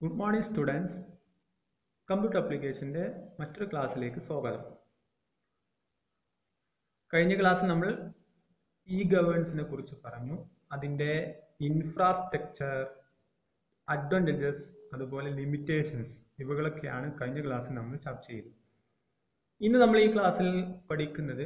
Good morning students computer അപ്ലിക്കേഷൻ്റെ മറ്റൊരു ക്ലാസ്സിലേക്ക് സ്വാഗതം കഴിഞ്ഞ ക്ലാസ്സിൽ നമ്മൾ ഇ ഗവേൺസിനെ കുറിച്ച് പറഞ്ഞു അതിൻ്റെ ഇൻഫ്രാസ്ട്രക്ചർ അഡ്വാൻറ്റേജസ് അതുപോലെ ലിമിറ്റേഷൻസ് ഇവകളൊക്കെയാണ് കഴിഞ്ഞ ക്ലാസ്സിൽ നമ്മൾ ചർച്ച ചെയ്തത് ഇന്ന് നമ്മൾ ഈ ക്ലാസ്സിൽ പഠിക്കുന്നത്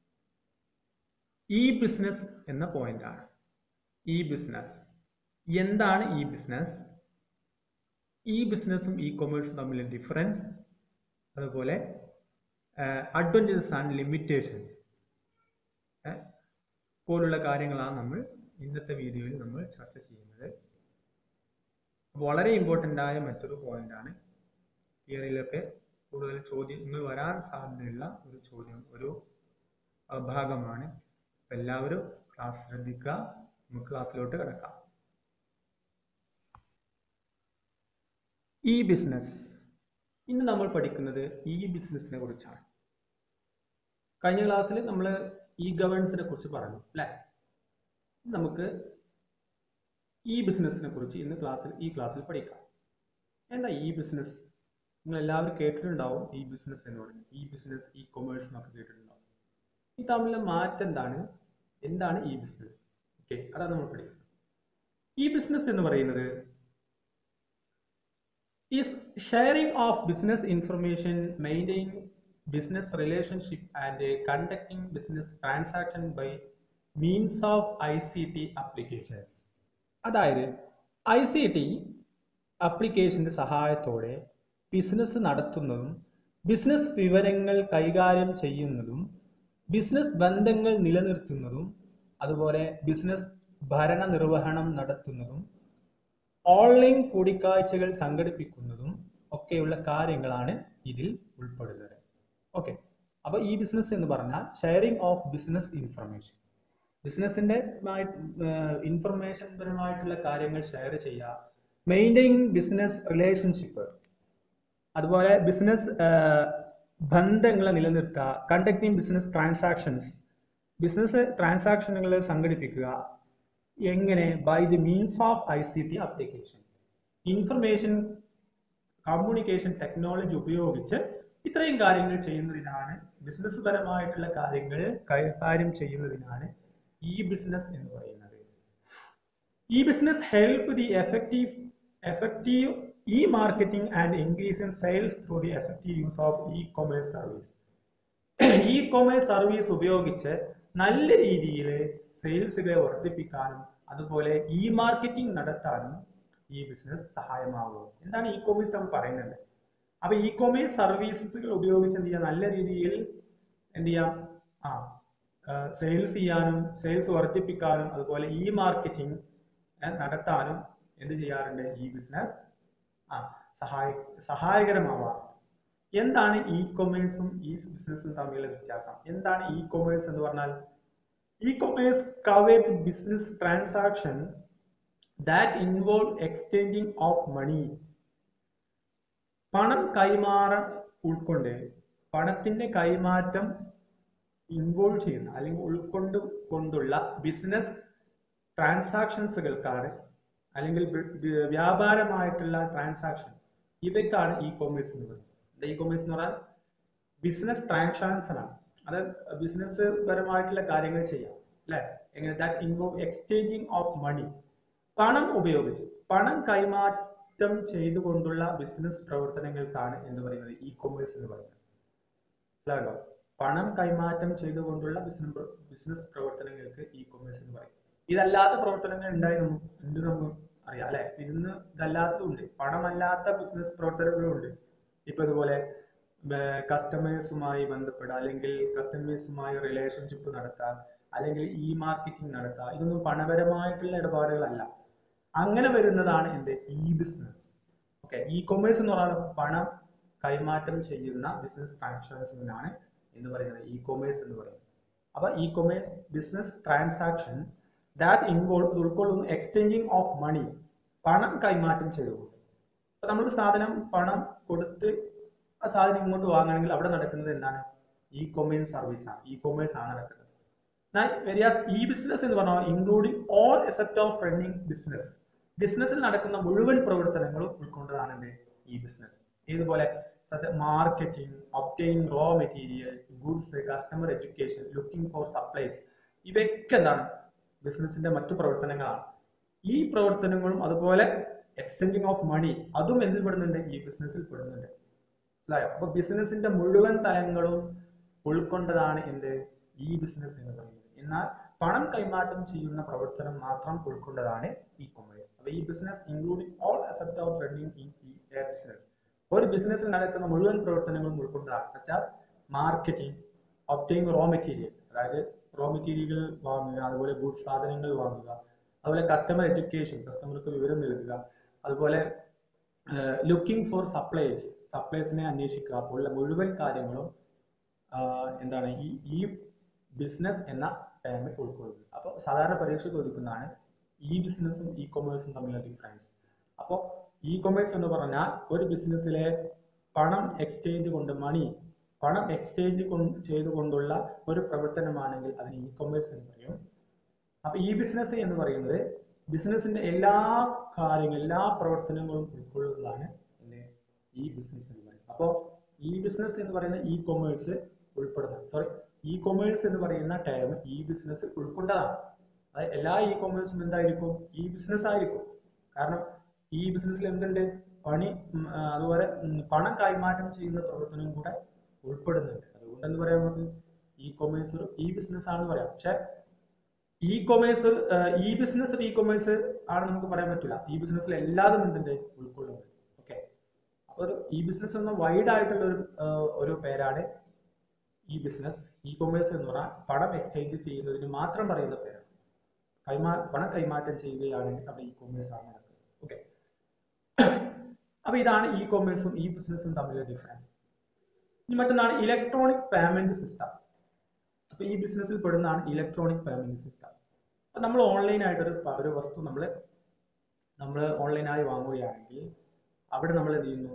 ഇ ബിസിനസ് എന്ന പോയിന്റാണ് ഇ ബിസിനസ് എന്താണ് ഇ ബിസിനസ് ഇ ബിസിനസ്സും ഇ കൊമേഴ്സും തമ്മിലുള്ള ഡിഫറൻസ് അതുപോലെ അഡ്വാൻറ്റേജസ് ആൻഡ് ലിമിറ്റേഷൻസ് പോലുള്ള കാര്യങ്ങളാണ് നമ്മൾ ഇന്നത്തെ വീഡിയോയിൽ നമ്മൾ ചർച്ച ചെയ്യുന്നത് വളരെ ഇമ്പോർട്ടൻ്റ് ആയ മറ്റൊരു പോയിന്റാണ് തിയറിയിലൊക്കെ കൂടുതൽ ചോദ്യങ്ങൾ വരാൻ സാധ്യതയുള്ള ഒരു ചോദ്യം ഒരു ഭാഗമാണ് എല്ലാവരും ക്ലാസ് ശ്രദ്ധിക്കുക നമുക്ക് ക്ലാസ്സിലോട്ട് കിടക്കാം ഇ ബിസിനസ് ഇന്ന് നമ്മൾ പഠിക്കുന്നത് ഇ ബിസിനസ്സിനെ കുറിച്ചാണ് കഴിഞ്ഞ ക്ലാസ്സിൽ നമ്മൾ ഇ ഗവേൺസിനെ കുറിച്ച് പറഞ്ഞു അല്ലേ നമുക്ക് ഇ ബിസിനസ്സിനെ കുറിച്ച് ഇന്ന് ക്ലാസ്സിൽ ഈ ക്ലാസ്സിൽ പഠിക്കാം എന്താ ഇ ബിസിനസ് നിങ്ങൾ എല്ലാവരും കേട്ടിട്ടുണ്ടാവും ഇ ബിസിനസ് എന്ന് പറയുന്നത് ഇ ബിസിനസ് ഇ കൊമേഴ്സ് എന്നൊക്കെ കേട്ടിട്ടുണ്ടാവും ഈ തമ്മിലെ മാറ്റം എന്താണ് എന്താണ് ഇ ബിസിനസ് ഓക്കെ അതാണ് നമ്മൾ പഠിക്കുന്നത് ഇ ബിസിനസ് എന്ന് പറയുന്നത് is sharing of business information, maintaining business relationship and uh, conducting business transaction by means of ICT applications. അതായത് ഐ സി ടി അപ്ലിക്കേഷൻ്റെ സഹായത്തോടെ ബിസിനസ് നടത്തുന്നതും ബിസിനസ് വിവരങ്ങൾ കൈകാര്യം ചെയ്യുന്നതും ബിസിനസ് ബന്ധങ്ങൾ നിലനിർത്തുന്നതും അതുപോലെ ബിസിനസ് ഭരണ നിർവഹണം നടത്തുന്നതും ഓൺലൈൻ കൂടിക്കാഴ്ചകൾ സംഘടിപ്പിക്കുന്നതും ഒക്കെയുള്ള കാര്യങ്ങളാണ് ഇതിൽ ഉൾപ്പെടുന്നത് ഓക്കെ അപ്പോൾ ഈ ബിസിനസ് എന്ന് പറഞ്ഞാൽ ഷെയറിംഗ് ഓഫ് ബിസിനസ് ഇൻഫർമേഷൻ ബിസിനസിൻ്റെ ഇൻഫർമേഷൻ പരമായിട്ടുള്ള കാര്യങ്ങൾ ഷെയർ ചെയ്യുക മെയിൻറ്റെയിൻ ബിസിനസ് റിലേഷൻഷിപ്പ് അതുപോലെ ബിസിനസ് ബന്ധങ്ങളെ നിലനിർത്തുക കണ്ടക്ടിങ് ബിസിനസ് ട്രാൻസാക്ഷൻസ് ബിസിനസ് ട്രാൻസാക്ഷനുകൾ സംഘടിപ്പിക്കുക എങ്ങനെ by the means of I C T application information communication technology ഉപയോഗിച്ച് ഇത്രയും കാര്യങ്ങൾ ചെയ്യുന്നതിനാണ് ബിസിനസ് പരമായിട്ടുള്ള കാര്യങ്ങൾ കൈകാര്യം ചെയ്യുന്നതിനാണ് ഇ ബിസിനസ് എന്ന് പറയുന്നത് e business help the effective effective e marketing and increase in sales through the effective use of e commerce service e commerce service ഉപയോഗിച്ച് നല്ല രീതിയിൽ സെയിൽസുകളെ വർദ്ധിപ്പിക്കാനും അതുപോലെ ഇ മാർക്കറ്റിംഗ് നടത്താനും ഈ ബിസിനസ് സഹായമാകും എന്താണ് ഇ കോമേഴ്സ് നമ്മൾ പറയുന്നത് അപ്പൊ ഇ കോമേഴ്സ് സർവീസസുകൾ ഉപയോഗിച്ച് എന്ത് ചെയ്യാം നല്ല രീതിയിൽ എന്ത് ചെയ്യാം ആ സെയിൽസ് ചെയ്യാനും സെയിൽസ് വർദ്ധിപ്പിക്കാനും അതുപോലെ ഇ മാർക്കറ്റിംഗ് നടത്താനും എന്ത് ചെയ്യാറുണ്ട് ഈ ബിസിനസ് ആ സഹായ സഹായകരമാവാറുണ്ട് എന്താണ് ഇ കൊമേഴ്സും ഈ ബിസിനസ്സും തമ്മിലുള്ള വ്യത്യാസം എന്താണ് ഇ കൊമേഴ്സ് എന്ന് പറഞ്ഞാൽ e commerce covered business transaction that involve exchanging of money പണം കൈമാറാൻ ഉൾക്കൊണ്ട് പണത്തിന്റെ കൈമാറ്റം ഇൻവോൾവ് ചെയ്യുന്ന അല്ലെങ്കിൽ ഉൾക്കൊണ്ട് കൊണ്ടുള്ള ബിസിനസ് ട്രാൻസാക്ഷൻസുകൾക്കാണ് അല്ലെങ്കിൽ വ്യാപാരമായിട്ടുള്ള ട്രാൻസാക്ഷൻ ഇവയ്ക്കാണ് ഇ കൊമേഴ്സ് എന്ന് പറയുന്നത് ഇ കൊമേഴ്സ് എന്ന് പറഞ്ഞാൽ ബിസിനസ് ട്രാൻസാക്ഷൻ ആണ് അത് ബിസിനസ് പരമായിട്ടുള്ള കാര്യങ്ങൾ ചെയ്യാം അല്ലെ എങ്ങനെ that involve exchanging of money പണം ഉപയോഗിച്ച് പണം കൈമാറ്റം ചെയ്തുകൊണ്ടുള്ള ബിസിനസ് പ്രവർത്തനങ്ങൾക്കാണ് എന്ന് പറയുന്നത് ഇ കൊമേഴ്സ് എന്ന് പറയുന്നത് മനസ്സിലായല്ലോ പണം കൈമാറ്റം ചെയ്തുകൊണ്ടുള്ള ബിസിനസ് ബിസിനസ് പ്രവർത്തനങ്ങൾക്ക് ഇ കൊമേഴ്സ് എന്ന് പറയും ഇതല്ലാത്ത പ്രവർത്തനങ്ങൾ ഉണ്ടായിരുന്നു ഉണ്ട് നമുക്ക് അറിയാം അല്ലെ ഇന്ന് ഇതല്ലാത്തതുണ്ട് പണമല്ലാത്ത ബിസിനസ് പ്രവർത്തനങ്ങളുണ്ട് ഇപ്പൊ ഇതുപോലെ കസ്റ്റമേഴ്സുമായി ബന്ധപ്പെടുക അല്ലെങ്കിൽ കസ്റ്റമേഴ്സുമായി റിലേഷൻഷിപ്പ് നടത്താൻ അല്ലെങ്കിൽ ഇ മാർക്കറ്റിംഗ് നടത്തുക ഇതൊന്നും പണപരമായിട്ടുള്ള ഇടപാടുകളല്ല അങ്ങനെ വരുന്നതാണ് എന്ത് e business okay e commerce എന്ന് പറയുന്നത് പണം കൈമാറ്റം ചെയ്യുന്ന ബിസിനസ് ട്രാൻസാക്ഷൻസിനാണ് എന്ന് പറയുന്നത് ഇ കൊമേഴ്സ് എന്ന് പറയുന്നത് അപ്പൊ e commerce business transaction that involve ഉൾക്കൊള്ളുന്നു എക്സ്ചേഞ്ചിങ് ഓഫ് മണി പണം കൈമാറ്റം ചെയ്തുകൊണ്ട് അപ്പൊ നമ്മൾ സാധനം പണം കൊടുത്ത് ആ സാധനം ഇങ്ങോട്ട് വാങ്ങണമെങ്കിൽ അവിടെ നടക്കുന്നത് എന്താണ് ഇ കൊമേഴ്സ് സർവീസ് ആണ് ഇ കൊമേഴ്സ് ആണ് നടക്കുന്നത് വെരിയാസ് ഇ ബിസിനസ് എന്ന് പറഞ്ഞാൽ including all aspect of running business ബിസിനസ്സിൽ നടക്കുന്ന മുഴുവൻ പ്രവർത്തനങ്ങളും ഉൾക്കൊണ്ടതാണ് എന്ത് ഈ ബിസിനസ് ഇതുപോലെ marketing obtaining raw material goods customer education looking for supplies ഇവയൊക്കെ എന്താണ് ബിസിനസിന്റെ മറ്റു പ്രവർത്തനങ്ങളാണ് ഈ പ്രവർത്തനങ്ങളും അതുപോലെ എക്സ്ചേഞ്ചിങ് ഓഫ് മണി അതും എന്തിൽ പെടുന്നുണ്ട് ഈ ബിസിനസ്സിൽ പെടുന്നുണ്ട് മനസ്സിലായോ അപ്പൊ ബിസിനസിന്റെ മുഴുവൻ തലങ്ങളും ഉൾക്കൊണ്ടതാണ് എന്ത് ഈ ബിസിനസ് എന്ന് പറയുന്നത് എന്നാൽ പണം കൈമാറ്റം ചെയ്യുന്ന പ്രവർത്തനം മാത്രം ഉൾക്കൊണ്ടതാണ് ഇ കൊമേഴ്സ് അപ്പൊ e business including all aspect of running in a business ഒരു ബിസിനസ്സിൽ നടക്കുന്ന മുഴുവൻ പ്രവർത്തനങ്ങളും ഉൾക്കൊണ്ടതാണ് such as marketing obtaining raw material അതായത് റോ മെറ്റീരിയലുകൾ വാങ്ങുക അതുപോലെ ഗുഡ്സ് സാധനങ്ങൾ വാങ്ങുക അതുപോലെ കസ്റ്റമർ എഡ്യൂക്കേഷൻ കസ്റ്റമർക്ക് വിവരം നൽകുക അതുപോലെ ലുക്കിംഗ് ഫോർ സപ്ലൈസ് സപ്ലൈസിനെ അന്വേഷിക്കുക പോലുള്ള മുഴുവൻ കാര്യങ്ങളും ആഹ് എന്താണ് ഈ ഈ ബിസിനസ് എന്ന ടേമിൽ ഉൾക്കൊള്ളുന്നത് അപ്പോൾ സാധാരണ പരീക്ഷ ചോദിക്കുന്നതാണ് ഈ ബിസിനസ്സും ഇ കൊമേഴ്സും തമ്മിലുള്ള ഡിഫറൻസ് അപ്പോൾ ഇ കൊമേഴ്സ് എന്ന് പറഞ്ഞാൽ ഒരു ബിസിനസ്സിലെ പണം എക്സ്ചേഞ്ച് കൊണ്ട് മണി പണം എക്സ്ചേഞ്ച് ചെയ്തുകൊണ്ടുള്ള ഒരു പ്രവർത്തനമാണെങ്കിൽ അതിന് ഇ കൊമേഴ്സ് എന്ന് പറയും അപ്പൊ ഈ ബിസിനസ് എന്ന് പറയുന്നത് ബിസിനസിന്റെ എല്ലാ കാര്യങ്ങളും എല്ലാ പ്രവർത്തനങ്ങളും ഉൾക്കൊള്ളുന്നതാണ് എന്ത് ഈ ബിസിനസ് എന്ന് പറയുന്നത് അപ്പോൾ ഈ ബിസിനസ് എന്ന് പറയുന്ന ഇ കൊമേഴ്സ് ഉൾപ്പെടുന്ന സോറി ഇ കൊമേഴ്സ് എന്ന് പറയുന്ന ടേം ഈ ബിസിനസ് ഉൾക്കൊണ്ടതാണ് അതായത് എല്ലാ ഇ കൊമേഴ്സും എന്തായിരിക്കും ഈ ബിസിനസ് ആയിരിക്കും കാരണം ഈ ബിസിനസ്സിൽ എന്തുണ്ട് പണി ഉം, ആ, അതുപോലെ ഉം, പണം കൈമാറ്റം ചെയ്യുന്ന പ്രവർത്തനം കൂടെ ഉൾപ്പെടുന്നുണ്ട് അതുകൊണ്ട് എന്ന് പറയാൻ നമുക്ക് ഇ കൊമേഴ്സ് ഒരു ഇ ബിസിനസ് ആണെന്ന് പറയാം പക്ഷെ ഇ കൊമേഴ്സ് ഇ ബിസിനസ് ഒരു ഇ കൊമേഴ്സ് ആണ് നമുക്ക് പറയാൻ പറ്റില്ല ഈ ബിസിനസ്സിൽ എല്ലാതും എന്തുണ്ട് ഉൾക്കൊള്ളുന്നുണ്ട് ഓക്കെ അപ്പോൾ ഒരു ഇ ബിസിനസ് എന്ന വൈഡ് ആയിട്ടുള്ള ഒരു ആ, ഒരു പേരാണ് ഈ ബിസിനസ് ഇ കൊമേഴ്സ് എന്ന് പറഞ്ഞാൽ പണം എക്സ്ചേഞ്ച് ചെയ്യുന്നതിന് മാത്രം പറയുന്ന പേരാണ് കൈമാ പണം കൈമാറ്റം ചെയ്യുകയാണെങ്കിൽ അവിടെ ഇ കൊമേഴ്സ് ആണ് നടക്കുന്നത് ഓക്കെ അപ്പൊ ഇതാണ് ഇ കൊമേഴ്സും ഇ ബിസിനസ്സും തമ്മിലുള്ള ഡിഫറൻസ് ഇനി മറ്റൊന്നാണ് ഇലക്ട്രോണിക് പേയ്മെന്റ് സിസ്റ്റം അപ്പൊ ഈ ബിസിനസ്സിൽ പെടുന്നതാണ് ഇലക്ട്രോണിക് പേയ്മെന്റ് സിസ്റ്റം അപ്പൊ നമ്മൾ ഓൺലൈനായിട്ട് ഒരു പ- ഒരു വസ്തു നമ്മൾ നമ്മൾ ഓൺലൈനായി വാങ്ങുകയാണെങ്കിൽ അവിടെ നമ്മൾ എന്ത് ചെയ്യുന്നു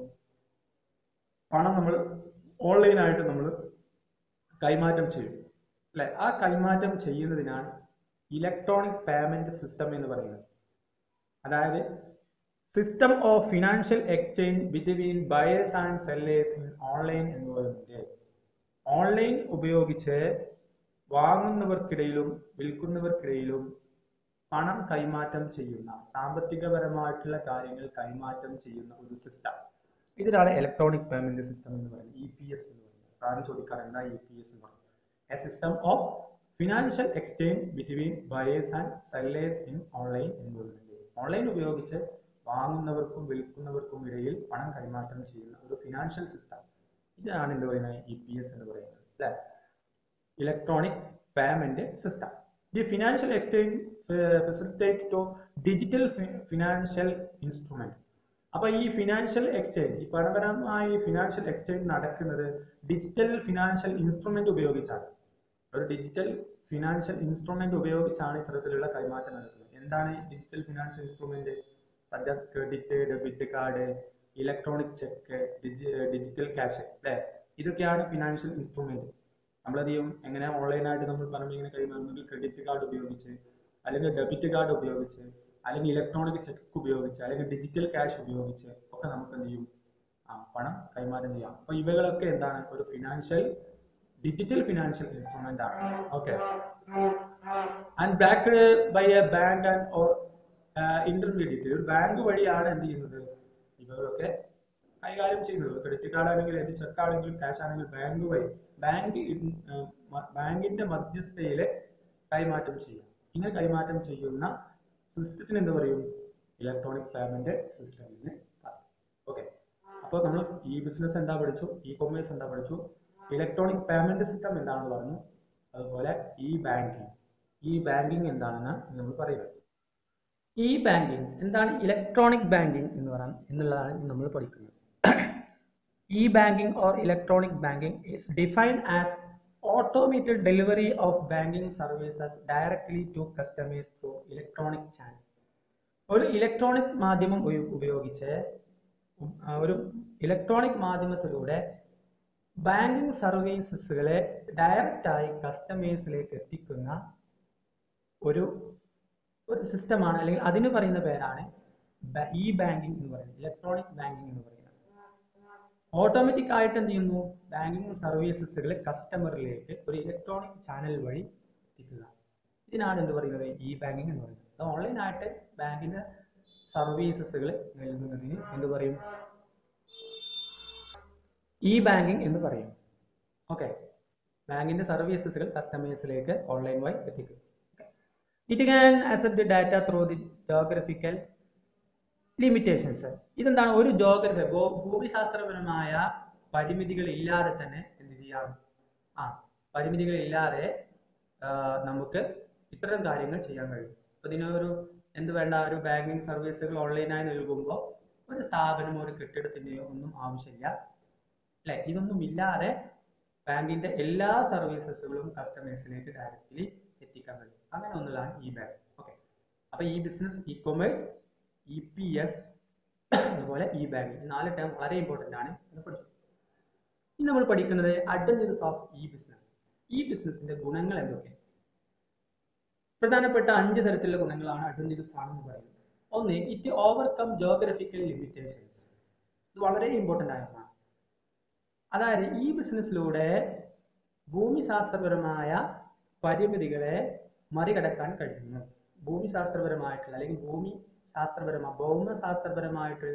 പണം നമ്മൾ ഓൺലൈനായിട്ട് നമ്മൾ കൈമാറ്റം ചെയ്യും അല്ലെ ആ കൈമാറ്റം ചെയ്യുന്നതിനാണ് ഇലക്ട്രോണിക് പേയ്മെന്റ് സിസ്റ്റം എന്ന് പറയുന്നത് അതായത് system of financial exchange between buyers and sellers in online എന്ന് പറയുന്നത് ഓൺലൈൻ ഉപയോഗിച്ച് വാങ്ങുന്നവർക്കിടയിലും വിൽക്കുന്നവർക്കിടയിലും പണം കൈമാറ്റം ചെയ്യുന്ന സാമ്പത്തികപരമായിട്ടുള്ള കാര്യങ്ങൾ കൈമാറ്റം ചെയ്യുന്ന ഒരു സിസ്റ്റം ഇതിനാണ് ഇലക്ട്രോണിക് പേയ്മെന്റ് സിസ്റ്റം എന്ന് പറയുന്നത് ഇ പി എസ് എന്ന് പറയുന്നത് സാറിന് ചോദിക്കാറ് എന്താ ഇ പി എസ് എന്ന് പറയുന്നത് a system of financial exchange between buyers and sellers in online എന്ന് പറയുന്നത് ഓൺലൈൻ ഉപയോഗിച്ച് വാങ്ങുന്നവർക്കും വിൽക്കുന്നവർക്കും ഇടയിൽ പണം കൈമാറ്റം ചെയ്യുന്ന ഒരു ഫിനാൻഷ്യൽ സിസ്റ്റം ഇതാണ് എന്ത് പറയുന്നത് ഇ പി എസ് എന്ന് പറയുന്നത് അല്ലേ electronic payment system the financial exchange facilitate to digital financial instrument അപ്പൊ ഈ ഫിനാൻഷ്യൽ എക്സ്ചേഞ്ച് ഈ പണപരമായി ഫിനാൻഷ്യൽ എക്സ്ചേഞ്ച് നടക്കുന്നത് ഡിജിറ്റൽ ഫിനാൻഷ്യൽ ഇൻസ്ട്രുമെന്റ് ഉപയോഗിച്ചാണ് ഒരു ഡിജിറ്റൽ ഫിനാൻഷ്യൽ ഇൻസ്ട്രുമെന്റ് ഉപയോഗിച്ചാണ് ഇത്തരത്തിലുള്ള കൈമാറ്റം നടക്കുന്നത് എന്താണ് digital financial instrument such as credit debit card electronic cheque digital cash അല്ലേ ഇതൊക്കെയാണ് ഫിനാൻഷ്യൽ ഇൻസ്ട്രുമെന്റ് നമ്മളത് ചെയ്യും എങ്ങനെ ഓൺലൈനായിട്ട് നമ്മൾ പണം ഇങ്ങനെ കൈമാറുന്നെങ്കിൽ ക്രെഡിറ്റ് കാർഡ് ഉപയോഗിച്ച് അല്ലെങ്കിൽ ഡെബിറ്റ് കാർഡ് ഉപയോഗിച്ച് അല്ലെങ്കിൽ ഇലക്ട്രോണിക് ചെക്ക് ഉപയോഗിച്ച് അല്ലെങ്കിൽ ഡിജിറ്റൽ ക്യാഷ് ഉപയോഗിച്ച് ഒക്കെ നമുക്ക് എന്ത് ചെയ്യും ആ പണം കൈമാറ്റം ചെയ്യാം അപ്പൊ ഇവകളൊക്കെ എന്താണ് ഒരു ഫിനാൻഷ്യൽ ഡിജിറ്റൽ ഫിനാൻഷ്യൽ ഇൻസ്ട്രുമെന്റ് ആണ് okay and backed by a bank and or intermediate ഒരു ബാങ്ക് വഴിയാണ് എന്ത് ചെയ്യുന്നത് ഇവകളൊക്കെ കൈകാര്യം ചെയ്യുന്നത് ക്രെഡിറ്റ് കാർഡ് ആണെങ്കിൽ ഏത് ചെക്ക് ആണെങ്കിലും ക്യാഷ് ആണെങ്കിലും ബാങ്ക് വഴി ബാങ്ക് ബാങ്കിന്റെ മധ്യസ്ഥയിലെ കൈമാറ്റം ചെയ്യാം ഇങ്ങനെ കൈമാറ്റം ചെയ്യുന്ന സിസ്റ്റത്തിന് എന്ത് പറയും ഇലക്ട്രോണിക് പേയ്മെന്റ് സിസ്റ്റം എന്ന് പറയും ഓക്കെ അപ്പോൾ നമ്മൾ ഈ ബിസിനസ് എന്താ പഠിച്ചു ഇ കൊമേഴ്സ് എന്താ പഠിച്ചു ഇലക്ട്രോണിക് പേയ്മെന്റ് സിസ്റ്റം എന്താണെന്ന് പറഞ്ഞു അതുപോലെ ഇ ബാങ്കിങ് ഇ ബാങ്കിങ് എന്താണെന്ന് നമ്മൾ പറയുന്നത് ഇ ബാങ്കിങ് എന്താണ് ഇലക്ട്രോണിക് ബാങ്കിങ് എന്ന് പറയാൻ എന്നുള്ളതാണ് നമ്മൾ പഠിക്കുന്നത് e banking or electronic banking is defined as automated delivery of banking services directly to customers through electronic channel ഒരു ഇലക്ട്രോണിക് മാധ്യമം ഉപയോ- ഉപയോഗിച്ച് ഉം, ആ, ഒരു ഇലക്ട്രോണിക് മാധ്യമത്തിലൂടെ ബാങ്കിങ് സർവീസസുകളെ ഡയറക്റ്റായി കസ്റ്റമേഴ്സിലേക്ക് എത്തിക്കുന്ന ഒരു ഒരു സിസ്റ്റമാണ് അല്ലെങ്കിൽ അതിന് പറയുന്ന പേരാണ് ഇ ബാങ്കിങ് എന്ന് പറയുന്നത് ഇലക്ട്രോണിക് ബാങ്കിങ് എന്ന് പറയുന്നത് ഓട്ടോമാറ്റിക് ആയിട്ട് എന്ത് ചെയ്യുന്നു ബാങ്കിങ് സർവീസസുകൾ കസ്റ്റമറിലേക്ക് ഒരു ഇലക്ട്രോണിക് ചാനൽ വഴി എത്തിക്കുക ഇതിനാണ് എന്ത് പറയുന്നത് ഇ ബാങ്കിങ് എന്ന് പറയുന്നത് അത് ഓൺലൈനായിട്ട് ബാങ്കിന്റെ സർവീസസുകൾ നൽകുന്നതിന് എന്ത് പറയും ഇ ബാങ്കിങ് എന്ന് പറയും ഓക്കെ ബാങ്കിന്റെ സർവീസസുകൾ കസ്റ്റമേഴ്സിലേക്ക് ഓൺലൈൻ വഴി എത്തിക്കും it can accept data through the geographical limitations ഇതെന്താണ് ഒരു ജോഗ്രഫി ഭൂമിശാസ്ത്രപരമായ പരിമിതികൾ ഇല്ലാതെ തന്നെ എന്ത് ചെയ്യാം ആ പരിമിതികൾ ഇല്ലാതെ ആ, നമുക്ക് ഇത്തരം കാര്യങ്ങൾ ചെയ്യാൻ കഴിയും അപ്പൊ ഇതിനൊരു എന്ത് വേണ്ട ഒരു ബാങ്കിങ് സർവീസുകൾ ഓൺലൈനായി നൽകുമ്പോൾ ഒരു സ്ഥാപനമോ ഒരു കെട്ടിടത്തിന്റെയോ ഒന്നും ആവശ്യമില്ല അല്ലെ ഇതൊന്നും ഇല്ലാതെ ബാങ്കിന്റെ എല്ലാ സർവീസസുകളും കസ്റ്റമേഴ്സിലേക്ക് ഡയറക്റ്റ്ലി എത്തിക്കാൻ കഴിയും അങ്ങനെ ഒന്നുള്ളതാണ് ഇ ബാങ്ക് ഓക്കെ അപ്പൊ e business e commerce E P S അതുപോലെ ഇ ബാങ്കിങ് നാല് ടേം വളരെ ഇമ്പോർട്ടൻ്റ് ആണ് എന്ന് പഠിച്ചു ഇനി നമ്മൾ പഠിക്കുന്നത് അഡ്വാൻറ്റേജസ് ഓഫ് ഇ ബിസിനസ് ഈ ബിസിനസിന്റെ ഗുണങ്ങൾ എന്തൊക്കെ പ്രധാനപ്പെട്ട അഞ്ച് തരത്തിലുള്ള ഗുണങ്ങളാണ് അഡ്വാൻറ്റേജസ് ആണെന്ന് പറയുന്നത് ഒന്ന് ഇറ്റ് ഓവർകം ജോഗ്രഫിക്കൽ ലിമിറ്റേഷൻസ് ഇത് വളരെ ഇമ്പോർട്ടൻ്റ് ആയ ഒന്നാണ് അതായത് ഈ ബിസിനസ്സിലൂടെ ഭൂമിശാസ്ത്രപരമായ പരിമിതികളെ മറികടക്കാൻ കഴിയുന്നു ഭൂമിശാസ്ത്രപരമായിട്ടുള്ള അല്ലെങ്കിൽ ഭൂമി ശാസ്ത്രപരമായ ഭൗമശാസ്ത്രപരമായിട്ടുള്ള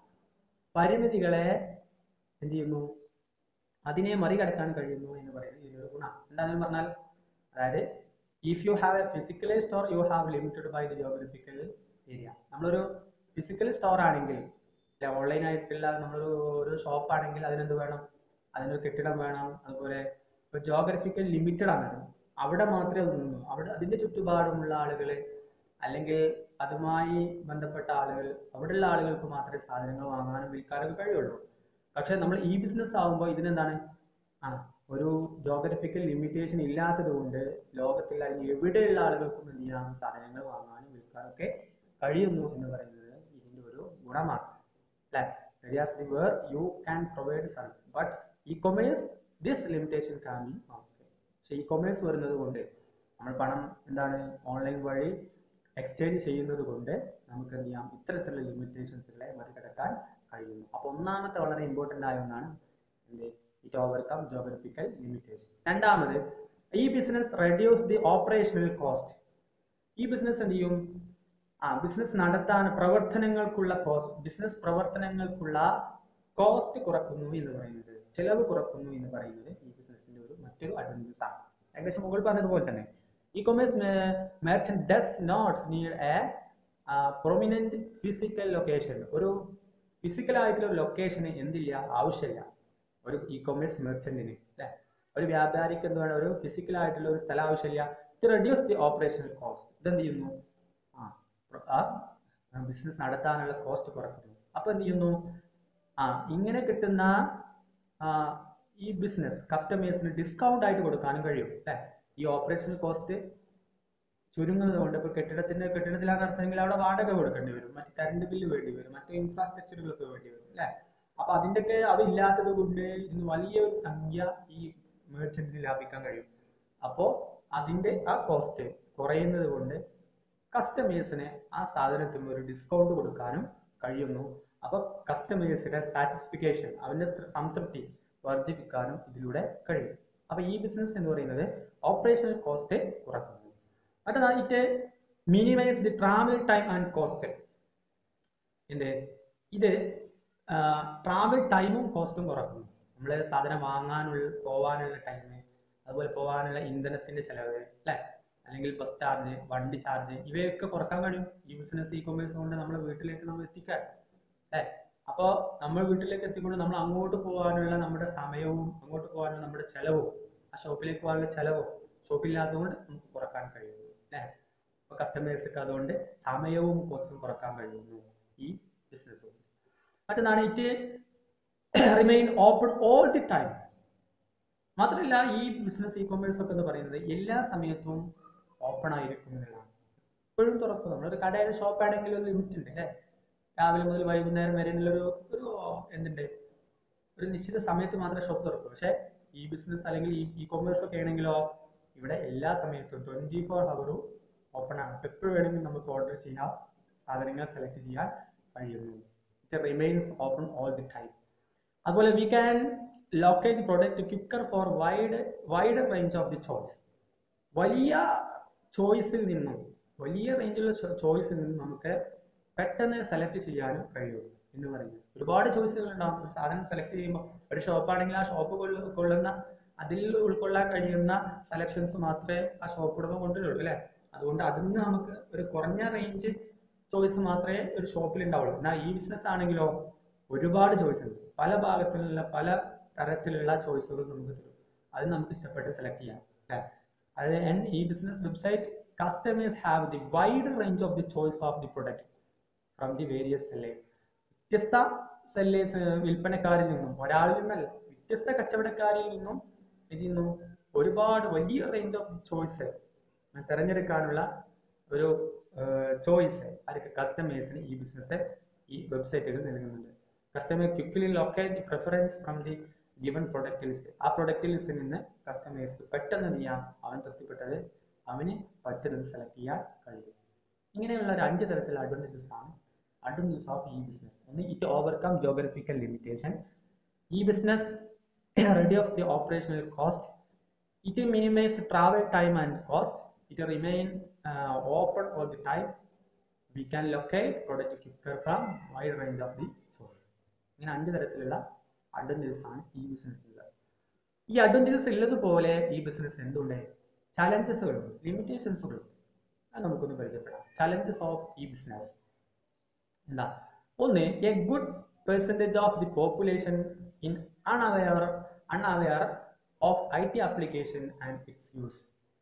പരിമിതികളെ എന്ത് ചെയ്യുന്നു അതിനെ മറികടക്കാൻ കഴിയുന്നു എന്ന് പറയുന്നത് ഇതിലൊരു ഗുണം എന്താണെന്ന് പറഞ്ഞാൽ അതായത് if you have a physically store you have limited by the geographical area നമ്മളൊരു ഫിസിക്കൽ സ്റ്റോർ ആണെങ്കിൽ ഓൺലൈൻ ആയിട്ടുള്ള നമ്മളൊരു ഒരു ഷോപ്പ് ആണെങ്കിൽ അതിനെന്ത് വേണം അതിനൊരു കെട്ടിടം വേണം അതുപോലെ ഇപ്പോൾ ജോഗ്രഫിക്കൽ ലിമിറ്റഡ് ആണ് അത്. അവിടെ മാത്രമേ ഒന്നുള്ളൂ അവിടെ അതിന്റെ ചുറ്റുപാടുമുള്ള ആളുകൾ അല്ലെങ്കിൽ അതുമായി ബന്ധപ്പെട്ട ആളുകൾ അവിടെയുള്ള ആളുകൾക്ക് മാത്രമേ സാധനങ്ങൾ വാങ്ങാനും വിൽക്കാനൊക്കെ കഴിയുള്ളൂ പക്ഷെ നമ്മൾ ഈ ബിസിനസ് ആകുമ്പോൾ ഇതിനെന്താണ് ആ ഒരു ജോഗ്രഫിക്കൽ ലിമിറ്റേഷൻ ഇല്ലാത്തത് കൊണ്ട് ലോകത്തിൽ അല്ലെങ്കിൽ എവിടെയുള്ള ആളുകൾക്കും എന്ത് ചെയ്യാം സാധനങ്ങൾ വാങ്ങാനും വിൽക്കാനും ഒക്കെ കഴിയുന്നു എന്ന് പറയുന്നത് ഇതിന്റെ ഒരു ഗുണമാണ് അല്ലെ areas where you can provide service but e-commerce this limitation can be overcome. പക്ഷെ ഇ കൊമേഴ്സ് വരുന്നത് കൊണ്ട് നമ്മൾ പണം എന്താണ് ഓൺലൈൻ വഴി എക്സ്ചേഞ്ച് ചെയ്യുന്നത് കൊണ്ട് നമുക്ക് എന്ത് ചെയ്യാം ഇത്തരത്തിലുള്ള ലിമിറ്റേഷൻസുകളെ മറികടക്കാൻ കഴിയുന്നു അപ്പോൾ ഒന്നാമത്തെ വളരെ ഇമ്പോർട്ടൻ്റ് ആയ ഒന്നാണ് എന്ത് ഇറ്റ് ഓവർകം ജോഗ്രഫിക്കൽ ലിമിറ്റേഷൻ രണ്ടാമത് e business reduce the operational cost e business എന്ത് ചെയ്യും ആ ബിസിനസ് നടത്താൻ പ്രവർത്തനങ്ങൾക്കുള്ള കോസ്റ്റ് ബിസിനസ് പ്രവർത്തനങ്ങൾക്കുള്ള കോസ്റ്റ് കുറക്കുന്നു എന്ന് പറയുന്നത് ചെലവ് കുറക്കുന്നു എന്ന് പറയുന്നത് ഈ ബിസിനസിന്റെ ഒരു മറ്റൊരു അഡ്വാൻറ്റേജ് ആണ് ഏകദേശം മുകളിൽ പറഞ്ഞതുപോലെ തന്നെ e commerce merchant does not need a prominent physical location ഒരു ഫിസിക്കൽ ആയിട്ടുള്ള ഒരു ലൊക്കേഷന് എന്തില്ല ആവശ്യമില്ല ഒരു ഇ കൊമേഴ്സ് മെർച്ചന്റിന് അല്ലെ ഒരു വ്യാപാരിക്ക് എന്ത് വേണം ഒരു ഫിസിക്കൽ ആയിട്ടുള്ള ഒരു സ്ഥലം ആവശ്യമില്ല ഇത് റെഡ്യൂസ് ദി ഓപ്പറേഷണൽ കോസ്റ്റ് ഇതെന്ത് ചെയ്യുന്നു ആ ബിസിനസ് നടത്താനുള്ള കോസ്റ്റ് കുറക്കുന്നു അപ്പൊ എന്ത് ചെയ്യുന്നു ആ ഇങ്ങനെ കിട്ടുന്ന ആ, ഈ ബിസിനസ് കസ്റ്റമേഴ്സിന് ഡിസ്കൗണ്ട് ആയിട്ട് കൊടുക്കാനും കഴിയും അല്ലെ ഈ ഓപ്പറേഷണൽ കോസ്റ്റ് ചുരുങ്ങുന്നത് കൊണ്ട് ഇപ്പോൾ കെട്ടിടത്തിന്റെ കെട്ടിടത്തിലാണ് നടത്തുന്നെങ്കിൽ അവിടെ വാടക കൊടുക്കേണ്ടി വരും മറ്റ് കറണ്ട് ബില്ല് വേണ്ടി വരും മറ്റ് ഇൻഫ്രാസ്ട്രക്ചറുകളൊക്കെ വേണ്ടി വരും അല്ലെ അപ്പൊ അതിൻ്റെയൊക്കെ അതില്ലാത്തത് കൊണ്ട് ഇന്ന് വലിയൊരു സംഖ്യ ഈ മേർച്ചന്റിന് ലാഭിക്കാൻ കഴിയും അപ്പോൾ അതിന്റെ ആ കോസ്റ്റ് കുറയുന്നത് കൊണ്ട് കസ്റ്റമേഴ്സിന് ആ സാധനത്തിന് ഒരു ഡിസ്കൗണ്ട് കൊടുക്കാനും കഴിയുന്നു അപ്പോൾ കസ്റ്റമേഴ്സിന്റെ സാറ്റിസ്ഫിക്കേഷൻ അവന്റെ തൃ- സംതൃപ്തി വർദ്ധിപ്പിക്കാനും ഇതിലൂടെ കഴിയും അപ്പോൾ ഈ ബിസിനസ് എന്ന് പറയുന്നത് ഓപ്പറേഷണൽ കോസ്റ്റ് കുറക്കുന്നു മറ്റൊന്നാണ് it minimize the travel time and cost എന്ത് ഇത് ട്രാവൽ ടൈമും കോസ്റ്റും കുറക്കുന്നു നമ്മൾ സാധനം വാങ്ങാനുള്ള പോവാനുള്ള ടൈം അതുപോലെ പോകാനുള്ള ഇന്ധനത്തിന്റെ ചെലവ് അല്ലേ അല്ലെങ്കിൽ ബസ് ചാർജ് വണ്ടി ചാർജ് ഇവയൊക്കെ കുറക്കാൻ കഴിയും ഈ ബിസിനസ് ഇ കൊമേഴ്സ് കൊണ്ട് നമ്മുടെ വീട്ടിലേക്ക് നമ്മൾ എത്തിക്കാൻ അല്ലേ അപ്പോൾ നമ്മൾ വീട്ടിലേക്ക് എത്തിക്കൊണ്ട് നമ്മൾ അങ്ങോട്ട് പോകാനുള്ള നമ്മുടെ സമയവും അങ്ങോട്ട് പോകാനുള്ള നമ്മുടെ ചെലവും ആ ഷോപ്പിലേക്ക് പോകാനുള്ള ചെലവും ഷോപ്പില്ലാത്തതുകൊണ്ട് നമുക്ക് കുറക്കാൻ കഴിയുന്നു അല്ലേ അപ്പോൾ കസ്റ്റമേഴ്സൊക്കെ അതുകൊണ്ട് സമയവും കോസ്റ്റും കുറക്കാൻ കഴിയുന്നു ഈ ബിസിനസ് മറ്റൊന്നാണ് it remain open all the time മാത്രമല്ല ഈ ബിസിനസ് ഇ കൊമേഴ്സ് ഒക്കെ എന്ന് പറയുന്നത് എല്ലാ സമയത്തും ഓപ്പൺ ആയിരിക്കും എന്നുള്ളതാണ് എപ്പോഴും തുറക്കും നമ്മളൊരു കടയുടെ ഷോപ്പ് ആണെങ്കിൽ ഒരു ലിമിറ്റ് ഉണ്ട് അല്ലേ രാവിലെ മുതൽ വൈകുന്നേരം വരെ എന്നുള്ളൊരു ഒരു എന്തുണ്ട് ഒരു നിശ്ചിത സമയത്ത് മാത്രമേ ഷോപ്പ് തുറക്കൂ പക്ഷേ ഈ ബിസിനസ് അല്ലെങ്കിൽ ഈ ഇ കൊമേഴ്സ് ഒക്കെ ആണെങ്കിലോ ഇവിടെ എല്ലാ സമയത്തും ട്വൻറ്റി ഫോർ ഹവറും ഓപ്പൺ ആണ് എപ്പോൾ വേണമെങ്കിലും നമുക്ക് ഓർഡർ ചെയ്യാം സാധനങ്ങൾ സെലക്ട് ചെയ്യാൻ കഴിയുന്നു it remains open all the time അതുപോലെ we can locate the product quicker for wide wide range of the choice വലിയ ചോയ്സിൽ നിന്നും വലിയ റേഞ്ചിലുള്ള ചോയ്സിൽ നിന്നും നമുക്ക് പെട്ടെന്ന് സെലക്ട് ചെയ്യാനും കഴിയും എന്ന് പറയുന്നത് ഒരുപാട് ചോയ്സുകൾ ഉണ്ടാകും ഒരു സാധനം സെലക്ട് ചെയ്യുമ്പോൾ ഒരു ഷോപ്പാണെങ്കിൽ ആ ഷോപ്പ് കൊള്ളുന്ന അതിൽ ഉൾക്കൊള്ളാൻ കഴിയുന്ന സെലക്ഷൻസ് മാത്രമേ ആ ഷോപ്പ് ഉടമ കൊണ്ടുവരുള്ളൂ അല്ലേ അതുകൊണ്ട് അതിൽ നിന്ന് നമുക്ക് ഒരു കുറഞ്ഞ റേഞ്ച് ചോയ്സ് മാത്രമേ ഒരു ഷോപ്പിൽ ഉണ്ടാവുള്ളൂ എന്നാൽ ഈ ബിസിനസ് ആണെങ്കിലോ ഒരുപാട് ചോയ്സ് ഉണ്ട് പല ഭാഗത്തിലുള്ള പല തരത്തിലുള്ള ചോയ്സുകൾ നമുക്ക് തരും അത് നമുക്ക് ഇഷ്ടപ്പെട്ട് സെലക്ട് ചെയ്യാം അല്ലേ അത് ആൻഡ് ഈ business website customers have the wide range of the choice of the product from the various sellers വ്യത്യസ്ത സെല്ലേഴ്സ് വിൽപ്പനക്കാരിൽ നിന്നും ഒരാളിൽ നിന്നല്ല വ്യത്യസ്ത കച്ചവടക്കാരിൽ നിന്നും ഇതിൽ നിന്നും ഒരുപാട് വലിയ റേഞ്ച് ഓഫ് ചോയ്സ് തിരഞ്ഞെടുക്കാനുള്ള ഒരു ചോയ്സ് ആർക്ക് കസ്റ്റമേഴ്സിന് ഈ ബിസിനസ് ഈ വെബ്സൈറ്റുകൾ നൽകുന്നുണ്ട് customer quickly locate the preference from the given product list ആ പ്രൊഡക്റ്റ് ലിസ്റ്റിൽ നിന്ന് കസ്റ്റമേഴ്സ് പെട്ടെന്ന് ചെയ്യാം അവൻ തൃപ്തിപ്പെട്ടത് അവന് പറ്റുന്നത് സെലക്ട് ചെയ്യാൻ കഴിയും ഇങ്ങനെയുള്ള ഒരു അഞ്ച് തരത്തിലുള്ള അഡ്വാൻറ്റേജസ് ആണ് അഡ്വാൻറ്റേജസ് ഓഫ് ഇ ബിസിനസ് ഒന്ന് it overcome geographical limitation e business reduce the operational cost. It minimize travel time and cost. It remain uh, open all the time. We can locate product quicker from wide range of the choice. ഇങ്ങനെ അഞ്ച് തരത്തിലുള്ള advantages ആണ് ഈ ബിസിനസ്സിലുള്ളത് ഈ advantages ഉള്ളതുപോലെ ഈ business എന്തുണ്ട് ചലഞ്ചസുകളുണ്ട് ലിമിറ്റേഷൻസുകളുണ്ട് അത് നമുക്കൊന്ന് പരിചയപ്പെടാം ചലഞ്ചസ് ഓഫ് ഈ ബിസിനസ് എന്താ ഒന്ന് a good percentage of the population in unaware unaware of I T application and its use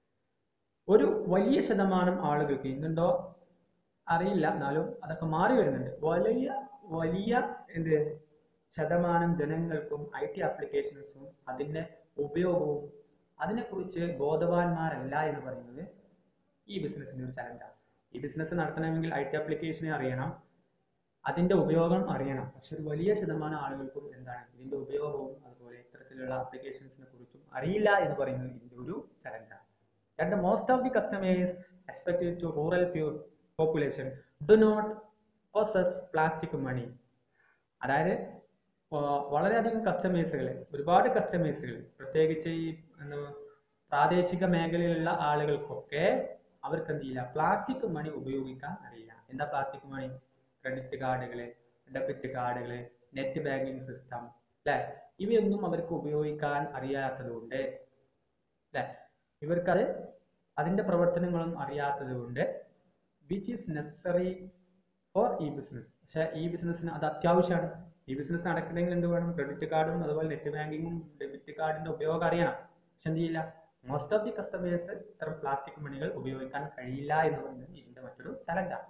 ഒരു വലിയ ശതമാനം ആളുകൾക്ക് ഇന്നുണ്ടോ അറിയില്ല എന്നാലും അതൊക്കെ മാറി വരുന്നുണ്ട് വലിയ വലിയ എന്ത് ശതമാനം ജനങ്ങൾക്കും ഐ ടി ആപ്ലിക്കേഷൻസും അതിൻ്റെ ഉപയോഗവും അതിനെക്കുറിച്ച് ബോധവാന്മാരല്ല എന്ന് പറയുന്നത് ഈ ബിസിനസ്സിൻ്റെ ഒരു ചലഞ്ചാണ് ഈ ബിസിനസ് നടത്തണമെങ്കിൽ ഐ ടി ആപ്ലിക്കേഷനെ അറിയണം അതിൻ്റെ ഉപയോഗം അറിയണം പക്ഷെ ഒരു വലിയ ശതമാനം ആളുകൾക്കും എന്താണ് ഇതിൻ്റെ ഉപയോഗവും അതുപോലെ ഇത്തരത്തിലുള്ള ആപ്ലിക്കേഷൻസിനെ കുറിച്ചും അറിയില്ല എന്ന് പറയുന്നത് ഇതിൻ്റെ ഒരു ചലഞ്ചാണ് രണ്ട് most of the customers expected to rural pure population do not possess plastic money അതായത് വളരെയധികം കസ്റ്റമേഴ്സുകൾ ഒരുപാട് കസ്റ്റമേഴ്സുകൾ പ്രത്യേകിച്ച് ഈ എന്താ പ്രാദേശിക മേഖലയിലുള്ള ആളുകൾക്കൊക്കെ അവർക്ക് എന്ത് ചെയ്യില്ല പ്ലാസ്റ്റിക് മണി ഉപയോഗിക്കാൻ അറിയില്ല എന്താ പ്ലാസ്റ്റിക് മണി ക്രെഡിറ്റ് കാർഡുകൾ ഡെബിറ്റ് കാർഡുകൾ നെറ്റ് ബാങ്കിങ് സിസ്റ്റം അല്ലേ ഇവയൊന്നും അവർക്ക് ഉപയോഗിക്കാൻ അറിയാത്തത് കൊണ്ട് അല്ലേ ഇവർക്കത് അതിൻ്റെ പ്രവർത്തനങ്ങളും അറിയാത്തത് കൊണ്ട് വിച്ച് ഈസ് നെസസറി ഫോർ ഈ ബിസിനസ് പക്ഷേ ഈ ബിസിനസ്സിന് അത് അത്യാവശ്യമാണ് ഈ ബിസിനസ് നടക്കണമെങ്കിൽ എന്ത് വേണം ക്രെഡിറ്റ് കാർഡും അതുപോലെ നെറ്റ് ബാങ്കിങ്ങും ഡെബിറ്റ് കാർഡിൻ്റെ ഉപയോഗം അറിയണം പക്ഷെ എന്ത് ചെയ്യില്ല മോസ്റ്റ് ഓഫ് ദി കസ്റ്റമേഴ്സ് ഇത്തരം പ്ലാസ്റ്റിക് മണികൾ ഉപയോഗിക്കാൻ കഴിയില്ല എന്ന് പറയുന്നത് ഇതിൻ്റെ മറ്റൊരു ചലഞ്ചാണ്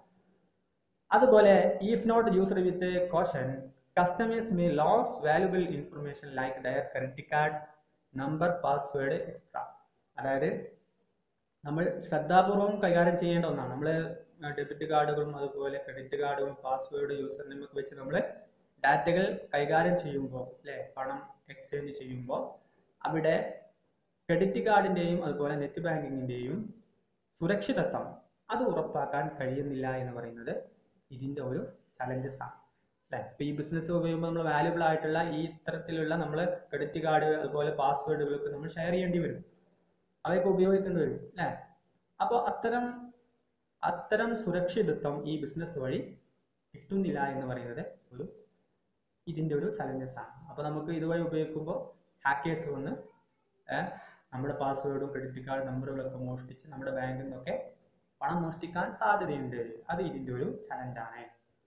അതുപോലെ if not used with caution customers may lose valuable information like their credit card number password extra അതായത് നമ്മൾ ശ്രദ്ധാപൂർവം കൈകാര്യം ചെയ്യേണ്ട ഒന്നാണ് നമ്മൾ ഡെബിറ്റ് കാർഡുകളും അതുപോലെ ക്രെഡിറ്റ് കാർഡുകളും പാസ്വേഡ് യൂസർ നെയിമൊക്കെ വെച്ച് നമ്മൾ ഡാറ്റകൾ കൈകാര്യം ചെയ്യുമ്പോൾ അല്ലേ പണം എക്സ്ചേഞ്ച് ചെയ്യുമ്പോൾ അവിടെ ക്രെഡിറ്റ് കാർഡിൻ്റെയും അതുപോലെ നെറ്റ് ബാങ്കിങ്ങിൻ്റെയും സുരക്ഷിതത്വം അത് ഉറപ്പാക്കാൻ കഴിയുന്നില്ല എന്ന് പറയുന്നത് ഇതിൻ്റെ ഒരു ചലഞ്ചസ് ആണ് അല്ലേ ഇപ്പോൾ ഈ ബിസിനസ് ഉപയോഗിക്കുമ്പോൾ നമ്മൾ വാല്യുബിൾ ആയിട്ടുള്ള ഈ ഇത്തരത്തിലുള്ള നമ്മൾ ക്രെഡിറ്റ് കാർഡ് അതുപോലെ പാസ്വേഡുകളൊക്കെ നമ്മൾ ഷെയർ ചെയ്യേണ്ടി വരും അവയൊക്കെ ഉപയോഗിക്കേണ്ടി വരും അല്ലേ അപ്പോൾ അത്തരം അത്തരം സുരക്ഷിതത്വം ഈ ബിസിനസ് വഴി കിട്ടുന്നില്ല എന്ന് പറയുന്നത് ഒരു ഇതിൻ്റെ ഒരു ചലഞ്ചസ് ആണ് അപ്പോൾ നമുക്ക് ഇതുവഴി ഉപയോഗിക്കുമ്പോൾ ഹാക്കേഴ്സ് വന്ന് നമ്മുടെ പാസ്വേഡും ക്രെഡിറ്റ് കാർഡ് നമ്പറുകളൊക്കെ മോഷ്ടിച്ച് നമ്മുടെ ബാങ്കിൽ നിന്നൊക്കെ പണം മോഷ്ടിക്കാൻ സാധ്യതയുണ്ട് അത് ഇതിൻ്റെ ഒരു ചലഞ്ചാണ്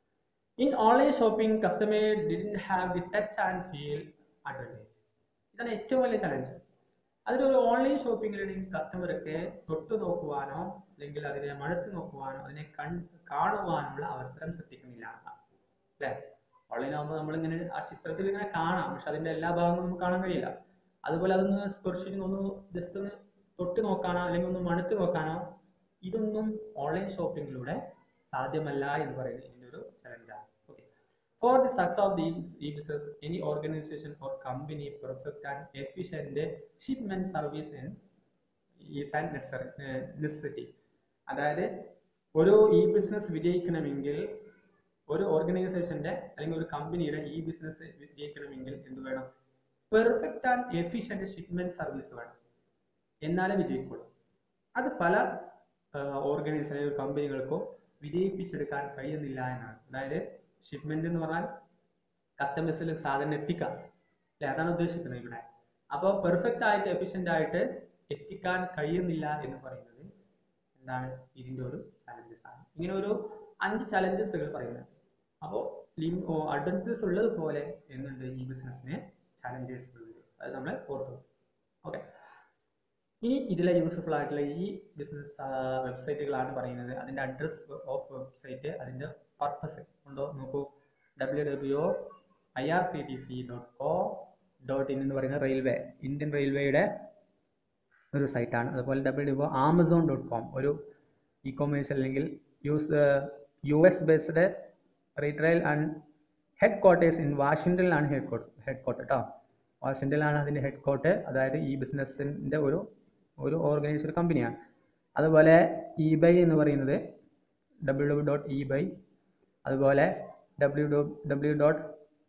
in online shopping customer didn't have the touch and feel advantage ഇതാണ് ഏറ്റവും വലിയ ചലഞ്ച് അതിലൊരു ഓൺലൈൻ ഷോപ്പിംഗിലാണെങ്കിൽ കസ്റ്റമർക്ക് തൊട്ടു നോക്കുവാനോ അല്ലെങ്കിൽ അതിനെ മഴത്ത് നോക്കുവാനോ അതിനെ കൺ കാണുവാനുള്ള അവസരം സൃഷ്ടിക്കുന്നില്ല അല്ലേ ഓൺലൈൻ ആകുമ്പോൾ നമ്മളിങ്ങനെ ആ ചിത്രത്തിൽ ഇങ്ങനെ കാണാം പക്ഷെ അതിൻ്റെ എല്ലാ ഭാഗങ്ങളും നമുക്ക് കാണാൻ കഴിയില്ല അതുപോലെ അതൊന്ന് സ്പർശിച്ച് ഒന്ന് ജസ്റ്റ് ഒന്ന് തൊട്ട് നോക്കാനോ അല്ലെങ്കിൽ ഒന്ന് മണത്ത് നോക്കാനോ ഇതൊന്നും ഓൺലൈൻ ഷോപ്പിങ്ങിലൂടെ സാധ്യമല്ല എന്ന് പറയുന്നത് ഇതിൻ്റെ ഒരു ചലഞ്ചാണ് okay for the success of the ഈ business any organization or company perfect and efficient shipment service in is and necessity അതായത് ഒരു ഈ ബിസിനസ് വിജയിക്കണമെങ്കിൽ ഒരു ഓർഗനൈസേഷന്റെ അല്ലെങ്കിൽ ഒരു കമ്പനിയുടെ ഈ ബിസിനസ് വിജയിക്കണമെങ്കിൽ എന്ത് വേണം perfect and efficient shipment service വേണം എന്നാലേ വിജയിക്കുള്ളൂ അത് പല ഓർഗനൈസേഷൻ കമ്പനികൾക്കോ വിജയിപ്പിച്ചെടുക്കാൻ കഴിയുന്നില്ല എന്നാണ് അതായത് ഷിപ്മെന്റ് എന്ന് പറഞ്ഞാൽ കസ്റ്റമേഴ്സിൽ സാധനം എത്തിക്കാം അല്ലെ അതാണ് ഉദ്ദേശിക്കുന്നത് ഇവിടെ അപ്പോൾ പെർഫെക്റ്റ് ആയിട്ട് എഫിഷ്യന്റ് ആയിട്ട് എത്തിക്കാൻ കഴിയുന്നില്ല എന്ന് പറയുന്നത് എന്താണ് ഇതിന്റെ ഒരു ചലഞ്ചസ് ആണ് ഇങ്ങനെ ഒരു അഞ്ച് ചലഞ്ചസുകൾ പറയുന്നത് അപ്പോൾ അഡ്വഞ്ചേഴ്സ് ഉള്ളതുപോലെ എന്നുണ്ട് ഈ ബിസിനസ്സിന് ചലഞ്ചസ് ഉള്ളത് അത് നമ്മൾ ഓർത്തു ഓക്കെ ഇനി ഇതിലെ യൂസ്ഫുൾ ആയിട്ടുള്ള ഈ ബിസിനസ് വെബ്സൈറ്റുകളാണ് പറയുന്നത് അതിൻ്റെ അഡ്രസ് ഓഫ് വെബ്സൈറ്റ് അതിൻ്റെ പർപ്പസ് ഉണ്ടോ നോക്കൂ W W I R C T C dot co dot in എന്ന് പറയുന്ന റെയിൽവേ ഇന്ത്യൻ റെയിൽവേയുടെ ഒരു സൈറ്റാണ് അതുപോലെ W W Amazon dot com ഒരു ഇ കൊമേഴ്സ് അല്ലെങ്കിൽ use U S based retail and headquarters in വാഷിങ്ടണിലാണ് ഹെഡ് ക്വാർട്ടർ ഹെഡ് ക്വാർട്ടർ കേട്ടോ വാഷിങ്ടണിലാണ് അതിൻ്റെ ഹെഡ് ക്വാർട്ടർ അതായത് ഈ ബിസിനസ്സിൻ്റെ ഒരു ഒരു ഓർഗനൈസ്ഡ് കമ്പനിയാണ് അതുപോലെ ഇ ബൈ എന്ന് പറയുന്നത് W W dot eBay അതുപോലെ ഡബ്ല്യു ഡബ്ല്യു ഡോട്ട്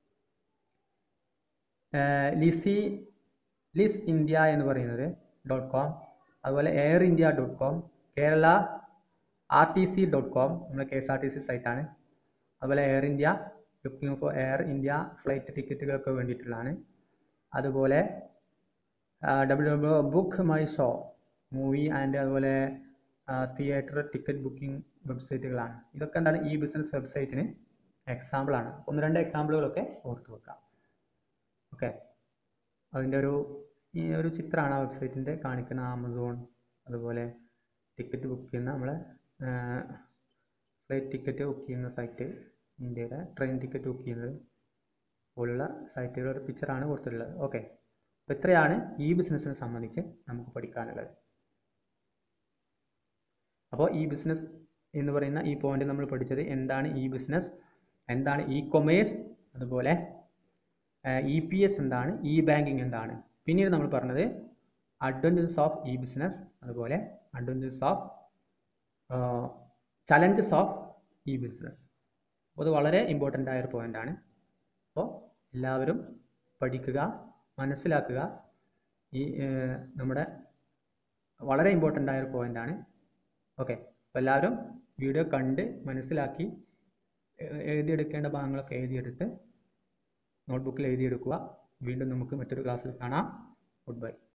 ലിസി ലിസ് ഇന്ത്യ എന്ന് പറയുന്നത് ഡോട്ട് കോം അതുപോലെ Air India dot com Kerala R T C dot com നമ്മുടെ K S R T C സൈറ്റാണ് അതുപോലെ Air India booking for Air India flight ടിക്കറ്റുകൾക്ക് വേണ്ടിയിട്ടുള്ളതാണ് അതുപോലെ W W book my show movie and അതുപോലെ തിയേറ്റർ ടിക്കറ്റ് ബുക്കിംഗ് വെബ്സൈറ്റുകളാണ് ഇതൊക്കെ എന്താണ് ഈ ബിസിനസ് വെബ്സൈറ്റിന് എക്സാമ്പിളാണ് ഒന്ന് രണ്ട് എക്സാമ്പിളുകളൊക്കെ ഓർത്ത് വെക്കാം ഓക്കെ അതിൻ്റെ ഒരു ഈ ഒരു ചിത്രമാണ് ആ വെബ്സൈറ്റിൻ്റെ കാണിക്കുന്ന ആമസോൺ അതുപോലെ ടിക്കറ്റ് ബുക്ക് ചെയ്യുന്ന നമ്മളെ ഫ്ലൈറ്റ് ടിക്കറ്റ് ബുക്ക് ചെയ്യുന്ന സൈറ്റ് ഇന്ത്യയുടെ ട്രെയിൻ ടിക്കറ്റ് ബുക്ക് ചെയ്യുന്നത് പോലുള്ള സൈറ്റുകളുടെ ഒരു പിക്ചറാണ് കൊടുത്തിട്ടുള്ളത് ഓക്കെ അപ്പോൾ ഇത്രയാണ് ഈ ബിസിനസ്സിനെ സംബന്ധിച്ച് നമുക്ക് പഠിക്കാനുള്ളത് അപ്പോൾ ഈ ബിസിനസ് എന്ന് പറയുന്ന ഈ പോയിന്റ് നമ്മൾ പഠിച്ചത് എന്താണ് ഈ ബിസിനസ് എന്താണ് ഇ കൊമേഴ്സ് അതുപോലെ ഇ പി എസ് എന്താണ് ഇ ബാങ്കിങ് എന്താണ് പിന്നീട് നമ്മൾ പറഞ്ഞത് അഡ്വഞ്ചേഴ്സ് ഓഫ് ഇ ബിസിനസ് അതുപോലെ adventures of challenges of e business അപ്പോൾ അത് വളരെ ഇമ്പോർട്ടൻ്റ് ആയ ഒരു പോയിൻ്റാണ് അപ്പോൾ എല്ലാവരും പഠിക്കുക മനസ്സിലാക്കുക ഈ നമ്മുടെ വളരെ ഇമ്പോർട്ടൻ്റ് ആയ ഒരു പോയിൻ്റാണ് ഓക്കെ അപ്പോൾ എല്ലാവരും വീഡിയോ കണ്ട് മനസ്സിലാക്കി എഴുതിയെടുക്കേണ്ട ഭാഗങ്ങളൊക്കെ എഴുതിയെടുത്ത് നോട്ട്ബുക്കിൽ എഴുതിയെടുക്കുക വീണ്ടും നമുക്ക് മറ്റൊരു ക്ലാസ്സിൽ കാണാം ഗുഡ് ബൈ